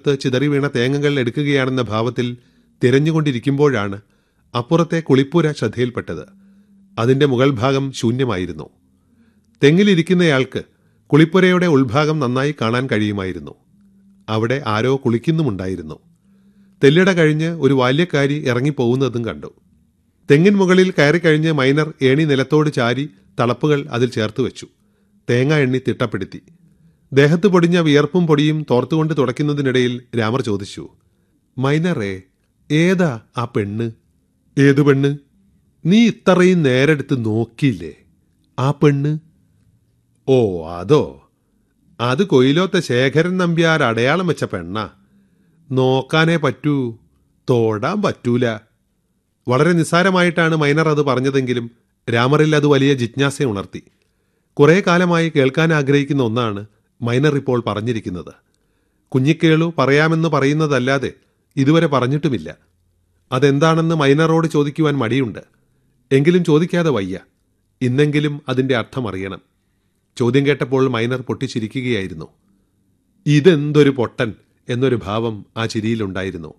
മുറ്റത്ത് ചിതറി വീണ തേങ്ങകൾ എടുക്കുകയാണെന്ന ഭാവത്തിൽ തിരഞ്ഞുകൊണ്ടിരിക്കുമ്പോഴാണ് അപ്പുറത്തെ കുളിപ്പുര ശ്രദ്ധയിൽപ്പെട്ടത് അതിന്റെ മുകൾ ഭാഗം ശൂന്യമായിരുന്നു തെങ്ങിലിരിക്കുന്നയാൾക്ക് കുളിപ്പുരയുടെ ഉൾഭാഗം നന്നായി കാണാൻ കഴിയുമായിരുന്നു അവിടെ ആരോ കുളിക്കുന്നുമുണ്ടായിരുന്നു തെല്ലിട കഴിഞ്ഞ് ഒരു ബാല്യക്കാരി ഇറങ്ങിപ്പോകുന്നതും കണ്ടു തെങ്ങിൻ മുകളിൽ കയറിക്കഴിഞ്ഞ് മൈനർ ഏണി നിലത്തോട് ചാരി തളപ്പുകൾ അതിൽ ചേർത്ത് വെച്ചു തേങ്ങ എണ്ണി തിട്ടപ്പെടുത്തി ദേഹത്ത് പൊടിഞ്ഞ വിയർപ്പും പൊടിയും തോർത്തുകൊണ്ട് തുടയ്ക്കുന്നതിനിടയിൽ രാമർ ചോദിച്ചു മൈനറേ ഏതാ ആ പെണ്ണ് ഏതു പെണ്ണ് നീ ഇത്രയും നേരെടുത്ത് നോക്കിയില്ലേ ആ പെണ്ണ് ഓ അതോ അത് കൊയിലോത്തെ ശേഖരൻ നമ്പ്യാർ അടയാളം വെച്ച പെണ്ണാ നോക്കാനേ പറ്റൂ തോടാൻ പറ്റൂല വളരെ നിസ്സാരമായിട്ടാണ് മൈനർ അത് പറഞ്ഞതെങ്കിലും രാമറിൽ അത് വലിയ ജിജ്ഞാസ ഉണർത്തി കുറേ കാലമായി കേൾക്കാൻ ആഗ്രഹിക്കുന്ന ഒന്നാണ് മൈനർ ഇപ്പോൾ പറഞ്ഞിരിക്കുന്നത് കുഞ്ഞിക്കേളു പറയാമെന്ന് പറയുന്നതല്ലാതെ ഇതുവരെ പറഞ്ഞിട്ടുമില്ല അതെന്താണെന്ന് മൈനറോട് ചോദിക്കുവാൻ മടിയുണ്ട് എങ്കിലും ചോദിക്കാതെ വയ്യ ഇന്നെങ്കിലും അതിന്റെ അർത്ഥം അറിയണം ചോദ്യം കേട്ടപ്പോൾ മൈനർ പൊട്ടിച്ചിരിക്കുകയായിരുന്നു ഇതെന്തൊരു പൊട്ടൻ എന്നൊരു ഭാവം ആ ചിരിയിലുണ്ടായിരുന്നു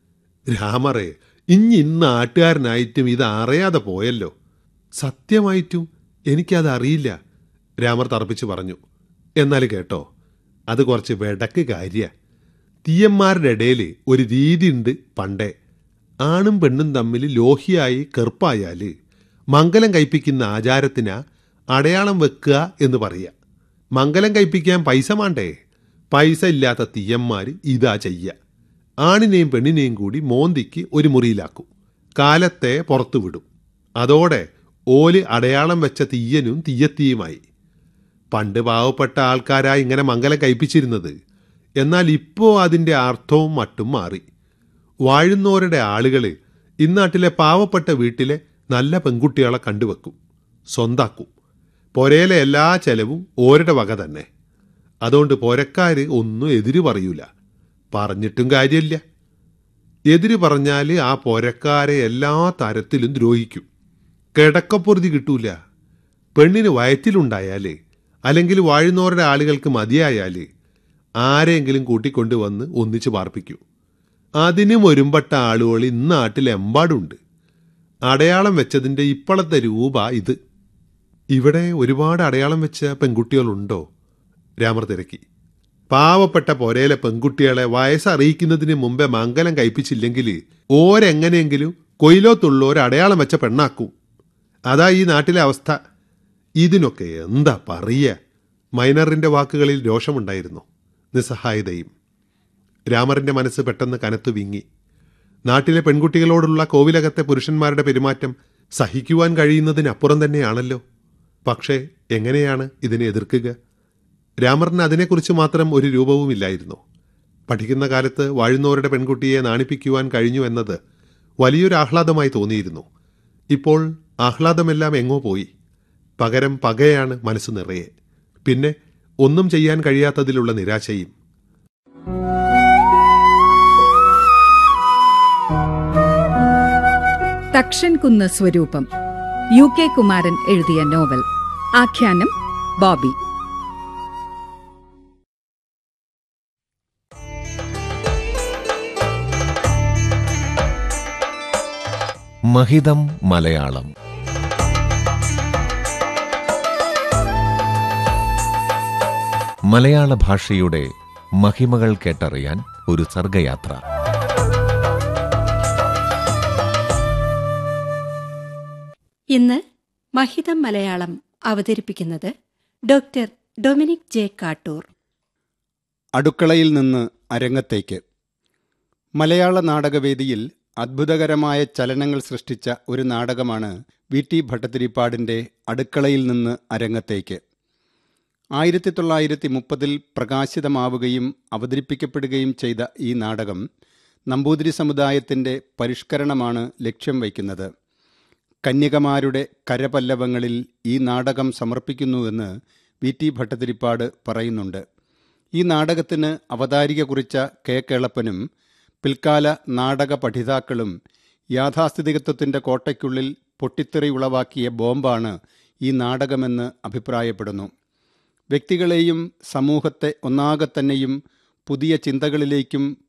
രാമറേ ഇഞ്ഞി ഇന്ന് നാട്ടുകാരനായിട്ടും ഇത് അറിയാതെ പോയല്ലോ സത്യമായിട്ടും എനിക്കത് അറിയില്ല രാമർ തറപ്പിച്ച് പറഞ്ഞു എന്നാൽ കേട്ടോ അത് കുറച്ച് വെടക്ക് കാര്യ തീയന്മാരുടെ ഇടയിൽ ഒരു രീതിയുണ്ട് പണ്ടേ ആണും പെണ്ണും തമ്മിൽ ലോഹിയായി കെറുപ്പായാല് മംഗലം കയ്പിക്കുന്ന ആചാരത്തിനാ അടയാളം വെക്കുക എന്ന് പറയുക മംഗലം കയ്പിക്കാൻ പൈസ മാണ്ടേ പൈസ ഇല്ലാത്ത തീയന്മാർ ഇതാ ചെയ്യ ആണിനെയും പെണ്ണിനെയും കൂടി മോന്തിക്ക് ഒരു മുറിയിലാക്കും കാലത്തെ പുറത്തു വിടും അതോടെ ഓല് അടയാളം വെച്ച തീയനും തീയത്തിയുമായി പണ്ട് പാവപ്പെട്ട ആൾക്കാരാ ഇങ്ങനെ മംഗലം കയ്പിച്ചിരുന്നത് എന്നാൽ ഇപ്പോൾ അതിൻ്റെ അർത്ഥവും മട്ടും മാറി വാഴുന്നവരുടെ ആളുകൾ ഇന്നാട്ടിലെ പാവപ്പെട്ട വീട്ടിലെ നല്ല പെൺകുട്ടികളെ കണ്ടുവെക്കും സ്വന്താക്കും പൊരയിലെ എല്ലാ ചെലവും ഓരുടെ വക തന്നെ അതുകൊണ്ട് പൊരക്കാര് ഒന്നും എതിര് പറയൂല പറഞ്ഞിട്ടും കാര്യമില്ല എതിര് പറഞ്ഞാൽ ആ പൊരക്കാരെ എല്ലാ തരത്തിലും ദ്രോഹിക്കും കിടക്കപ്പൊറുതി കിട്ടൂല പെണ്ണിന് വയറ്റിലുണ്ടായാല് അല്ലെങ്കിൽ വാഴുന്നവരുടെ ആളുകൾക്ക് മതിയായാല് ആരെങ്കിലും കൂട്ടിക്കൊണ്ടുവന്ന് ഒന്നിച്ചു പാർപ്പിക്കൂ അതിനും ഒരുമ്പെട്ട ആളുകൾ ഇന്ന് നാട്ടിലെമ്പാടുണ്ട് അടയാളം വെച്ചതിൻ്റെ ഇപ്പോഴത്തെ രൂപ ഇത് ഇവിടെ ഒരുപാട് അടയാളം വെച്ച പെൺകുട്ടികളുണ്ടോ രാമർ തിരക്കി പാവപ്പെട്ട പൊരയിലെ പെൺകുട്ടികളെ വയസ്സറിയിക്കുന്നതിന് മുമ്പേ മംഗലം കയ്പിച്ചില്ലെങ്കിൽ ഓരെങ്ങനെയെങ്കിലും കൊയിലോത്തുള്ളവർ അടയാളം വെച്ച പെണ്ണാക്കും അതാ ഈ നാട്ടിലെ അവസ്ഥ ഇതിനൊക്കെ എന്താ പറയുക മൈനറിന്റെ വാക്കുകളിൽ രോഷമുണ്ടായിരുന്നു നിസ്സഹായതയും രാമറിന്റെ മനസ്സ് പെട്ടെന്ന് കനത്തു വിങ്ങി നാട്ടിലെ പെൺകുട്ടികളോടുള്ള കോവിലകത്തെ പുരുഷന്മാരുടെ പെരുമാറ്റം സഹിക്കുവാൻ കഴിയുന്നതിനപ്പുറം തന്നെയാണല്ലോ പക്ഷേ എങ്ങനെയാണ് ഇതിനെ എതിർക്കുക രാമറിന് അതിനെക്കുറിച്ച് മാത്രം ഒരു രൂപവുമില്ലായിരുന്നു പഠിക്കുന്ന കാലത്ത് വാഴുന്നവരുടെ പെൺകുട്ടിയെ നാണിപ്പിക്കുവാൻ കഴിഞ്ഞു എന്നത് വലിയൊരു ആഹ്ലാദമായി തോന്നിയിരുന്നു ഇപ്പോൾ ആഹ്ലാദമെല്ലാം എങ്ങോ പോയി പകരം പകയാണ് മനസ്സ് നിറയെ പിന്നെ ഒന്നും ചെയ്യാൻ കഴിയാത്തതിലുള്ള നിരാശയും തക്ഷൻ കുന്ന് സ്വരൂപം യു കെ കുമാരൻ എഴുതിയ നോവൽ ആഖ്യാനം ബോബി മഹിതം മലയാളം മലയാള ഭാഷയുടെ മഹിമകൾ കേട്ടറിയാൻ ഒരു സർഗയാത്ര ഇന്ന് മഹിതം മലയാളം അവതരിപ്പിക്കുന്നത് ഡോക്ടർ ഡൊമിനിക് ജെ കാട്ടൂർ അടുക്കളയിൽ നിന്ന് അരങ്ങത്തേക്ക് മലയാള നാടകവേദിയിൽ അത്ഭുതകരമായ ചലനങ്ങൾ സൃഷ്ടിച്ച ഒരു നാടകമാണ് വി ടി ഭട്ടതിരിപ്പാടിൻ്റെ അടുക്കളയിൽ നിന്ന് അരങ്ങത്തേക്ക് ആയിരത്തി തൊള്ളായിരത്തി മുപ്പതിൽ പ്രകാശിതമാവുകയും അവതരിപ്പിക്കപ്പെടുകയും ചെയ്ത ഈ നാടകം നമ്പൂതിരി സമുദായത്തിൻ്റെ പരിഷ്കരണമാണ് ലക്ഷ്യം വയ്ക്കുന്നത് കന്യകമാരുടെ കരപല്ലവങ്ങളിൽ ഈ നാടകം സമർപ്പിക്കുന്നുവെന്ന് വി ടി ഭട്ടതിരിപ്പാട് പറയുന്നുണ്ട് ഈ നാടകത്തിന് അവതാരിക കുറിച്ച കെ കേളപ്പനും പിൽക്കാല നാടക പഠിതാക്കളും യാഥാസ്ഥിതികത്വത്തിൻ്റെ കോട്ടയ്ക്കുള്ളിൽ പൊട്ടിത്തെറി ഉളവാക്കിയ ബോംബാണ് ഈ നാടകമെന്ന് അഭിപ്രായപ്പെടുന്നു വ്യക്തികളെയും സമൂഹത്തെ ഒന്നാകെ തന്നെയും പുതിയ ചിന്തകളിലേക്കും